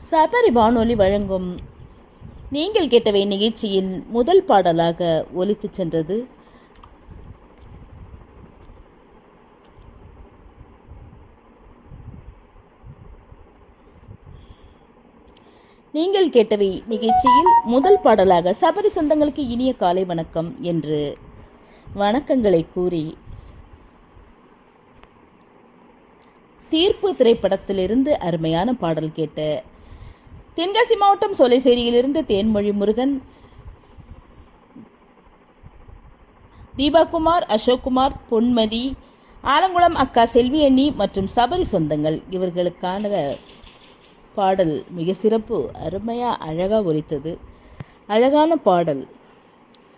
சபரி வானொலி வழங்கும் நீங்கள் கேட்டவை நிகழ்ச்சியின் முதல் பாடலாக ஒலித்துச் சென்றது நீங்கள் கேட்டவை நிகழ்ச்சியில் முதல் பாடலாக சபரி சொந்தங்களுக்கு இனிய காலை வணக்கம் என்று வணக்கங்களை கூறி தீர்ப்பு திரைப்படத்திலிருந்து அருமையான பாடல் கேட்ட தென்காசி மாவட்டம் சோலைசேரியிலிருந்து தேன்மொழி முருகன் தீபாகுமார் அசோக்குமார் பொன்மதி ஆலங்குளம் அக்கா செல்வி அண்ணி மற்றும் சபரி சொந்தங்கள் இவர்களுக்கான பாடல் மிக சிறப்பு அருமையாக அழகாக ஒலித்தது அழகான பாடல்